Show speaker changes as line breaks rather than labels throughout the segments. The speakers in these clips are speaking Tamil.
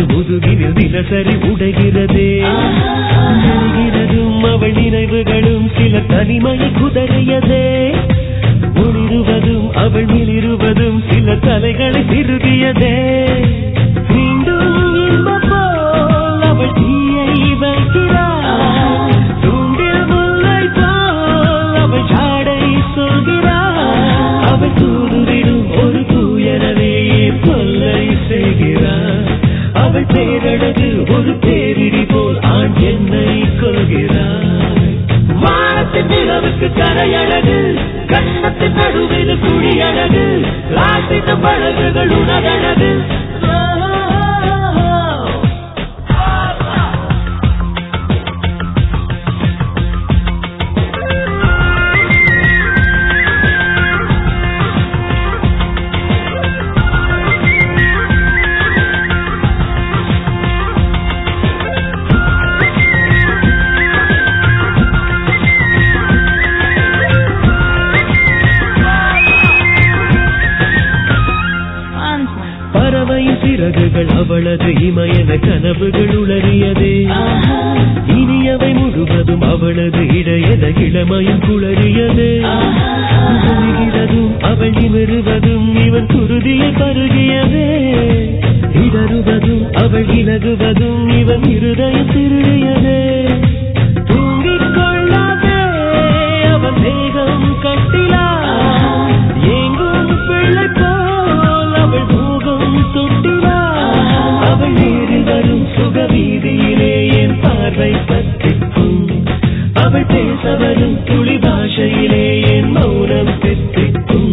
முதுகினில் தினசரி உடைகிறதே நெருகிறதும் அவள் நினைவுகளும் சில தனிமையை குதறியதே ஒளிருவதும் அவள் மிளிருவதும் சில தலைகளை திருகியதே மீண்டும் இன்பம் போல் அவள் தீயை வைக்கிறாள் தூண்டில் முல்லை போல் அவள் ஜாடை சொல்கிறாள் அவள் தூதுவிடும் ஒரு தூயனவே தொல்லை செய்கிறாள் அவள் பேரழகு ஒரு பேரிடி போல் ஆண் என்னை கொள்கிறாள் வானத்தின் நிலவுக்கு கரையழகு கண்ணத்தின் நடுவில் குழியழகு ராசின பழகுகள் உணரழகு பறவையின் சிறகுகள் அவளது இமயன கனவுகள் உளறியதே இனியவை முழுவதும் அவளது இடையத இளமையும் குளறியதே உருகிறதும் அவள் நிமிருவதும் இவன் குருதியை பருகியதே இடறுவதும் அவள் இலகுவதும் இவன் இருதயம் திருடியதே தூங்கிக் கொள்ளாதே அவன் தேகம் கட்டிலா எங்கும் பிள்ளை போல் அவள் மூகம் தொட்டிலா அவள் நேரில் வரும் சுக வீதியிலே என் பார்வை பற்றிக்கும் அவள் பேச வரும் துளி பாஷையிலே என் மௌனம் பெற்றிக்கும்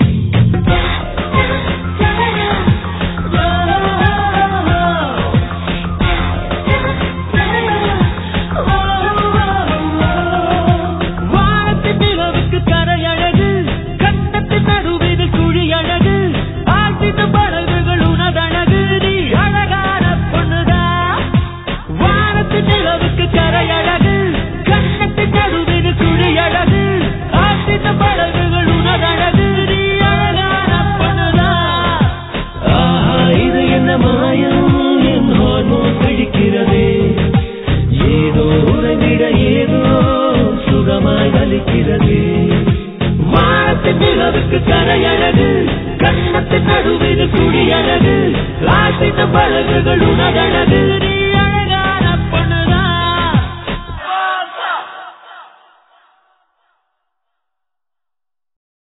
வானத்தின் நிலவுக்கு கரையழகு கண்டத்தின் நடுவில் குழி அழகு ஆழ்த்தின படகுகள் உனதழகு நீ அழகான பொண்ணுதா வானத்தின் நிலவுக்கு கரையழகு கண்டத்தின் நடுவில் குழி அழகு ஆழ்த்தின படகுகள் உனதழகு நீ அழகான பொண்ணுதா ஆஹா இது என்ன மாயம் என் ஹார்மோன் பிடிக்கிறதே ஏதோ உறவிட ஏதோ சுகமாய் வலிக்கிறதே மானத்தின் நிலவுக்கு கரையழகு கண்ணத்தின் நடுவில் குடியழகு ராசின பழகுகள் உணரழகு நீ